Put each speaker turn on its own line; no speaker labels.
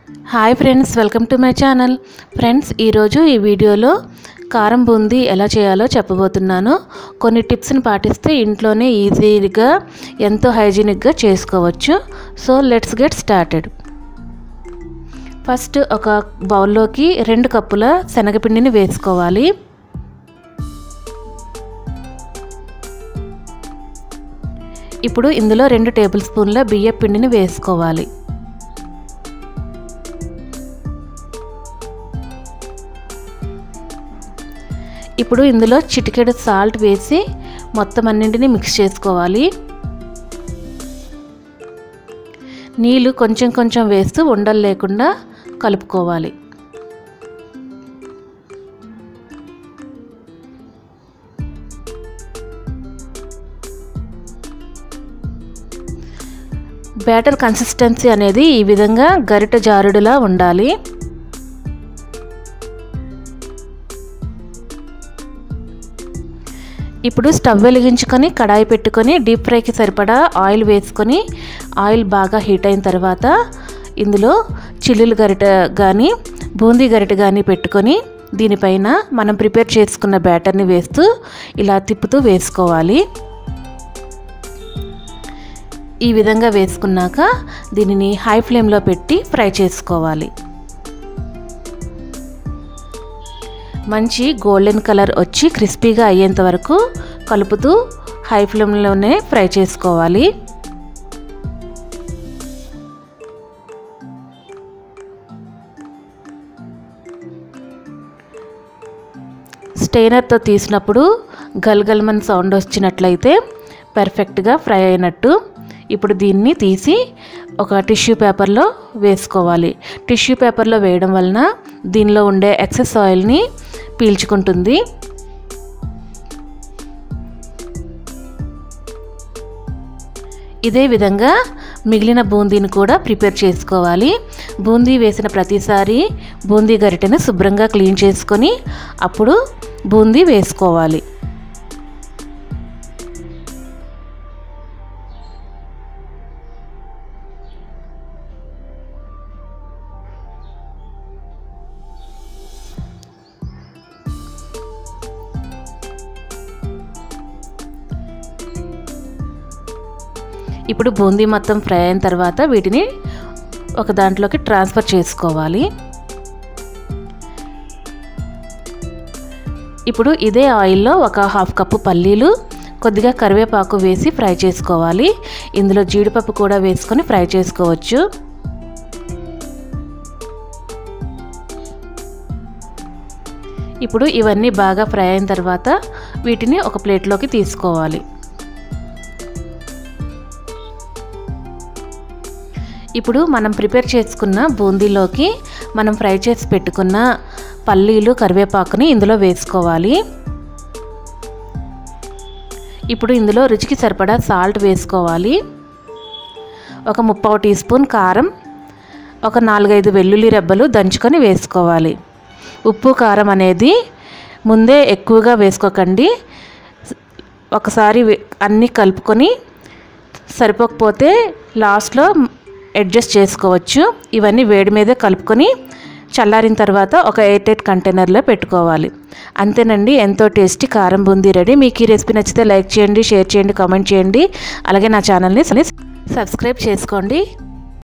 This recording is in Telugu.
hi friends welcome to my channel friends ఈరోజు ఈ వీడియోలో కారం బూందీ ఎలా చేయాలో చెప్పబోతున్నాను కొన్ని టిప్స్ని పాటిస్తే ఇంట్లోనే ఈజీగా ఎంతో హైజీనిక్గా చేసుకోవచ్చు so let's get started first ఒక బౌల్లోకి రెండు కప్పుల శనగపిండిని వేసుకోవాలి ఇప్పుడు ఇందులో రెండు టేబుల్ స్పూన్ల బియ్య పిండిని వేసుకోవాలి ఇప్పుడు ఇందులో చిటికెడు సాల్ట్ వేసి మొత్తం అన్నింటినీ మిక్స్ చేసుకోవాలి నీళ్ళు కొంచెం కొంచెం వేస్తూ ఉండలు లేకుండా కలుపుకోవాలి బ్యాటర్ కన్సిస్టెన్సీ అనేది ఈ విధంగా గరిట జారుడులా ఉండాలి ఇప్పుడు స్టవ్ వెలిగించుకొని కడాయి పెట్టుకొని డీప్ ఫ్రైకి సరిపడా ఆయిల్ వేసుకొని ఆయిల్ బాగా హీట్ అయిన తర్వాత ఇందులో చిల్లులు గరిట కానీ బూందీ గరిట కానీ పెట్టుకొని దీనిపైన మనం ప్రిపేర్ చేసుకున్న బ్యాటర్ని వేస్తూ ఇలా తిప్పుతూ వేసుకోవాలి ఈ విధంగా వేసుకున్నాక దీనిని హై ఫ్లేమ్లో పెట్టి ఫ్రై చేసుకోవాలి మంచి గోల్డెన్ కలర్ వచ్చి క్రిస్పీగా అయ్యేంత వరకు కలుపుతూ హై ఫ్లేమ్లోనే ఫ్రై చేసుకోవాలి స్టెయినర్తో తీసినప్పుడు గల్గల్మన్ సౌండ్ వచ్చినట్లయితే పర్ఫెక్ట్గా ఫ్రై అయినట్టు ఇప్పుడు దీన్ని తీసి ఒక టిష్యూ పేపర్లో వేసుకోవాలి టిష్యూ పేపర్లో వేయడం వలన దీనిలో ఉండే ఎక్సెస్ ఆయిల్ని పీల్చుకుంటుంది ఇదే విధంగా మిగిలిన బూందీని కూడా ప్రిపేర్ చేసుకోవాలి బూందీ వేసిన ప్రతిసారి బూందీ గరిటెను శుభ్రంగా క్లీన్ చేసుకొని అప్పుడు బూందీ వేసుకోవాలి ఇప్పుడు బూందీ మొత్తం ఫ్రై అయిన తర్వాత వీటిని ఒక దాంట్లోకి ట్రాన్స్ఫర్ చేసుకోవాలి ఇప్పుడు ఇదే ఆయిల్లో ఒక హాఫ్ కప్పు పల్లీలు కొద్దిగా కరివేపాకు వేసి ఫ్రై చేసుకోవాలి ఇందులో జీడిపప్పు కూడా వేసుకొని ఫ్రై చేసుకోవచ్చు ఇప్పుడు ఇవన్నీ బాగా ఫ్రై అయిన తర్వాత వీటిని ఒక ప్లేట్లోకి తీసుకోవాలి ఇప్పుడు మనం ప్రిపేర్ చేసుకున్న బూందీలోకి మనం ఫ్రై చేసి పెట్టుకున్న పల్లీలు కరివేపాకుని ఇందులో వేసుకోవాలి ఇప్పుడు ఇందులో రుచికి సరిపడా సాల్ట్ వేసుకోవాలి ఒక ముప్పావు టీ స్పూన్ కారం ఒక నాలుగైదు వెల్లుల్లి రెబ్బలు దంచుకొని వేసుకోవాలి ఉప్పు కారం అనేది ముందే ఎక్కువగా వేసుకోకండి ఒకసారి అన్నీ కలుపుకొని సరిపోకపోతే లాస్ట్లో అడ్జస్ట్ చేసుకోవచ్చు ఇవన్నీ వేడి మీదే కలుపుకొని చల్లారిన తర్వాత ఒక ఎయిట్ ఎయిట్ కంటైనర్లో పెట్టుకోవాలి అంతేనండి ఎంతో టేస్టీ కారం బూందీ రెడీ మీకు ఈ రెసిపీ నచ్చితే లైక్ చేయండి షేర్ చేయండి కామెంట్ చేయండి అలాగే నా ఛానల్ని సబ్స్క్రైబ్ చేసుకోండి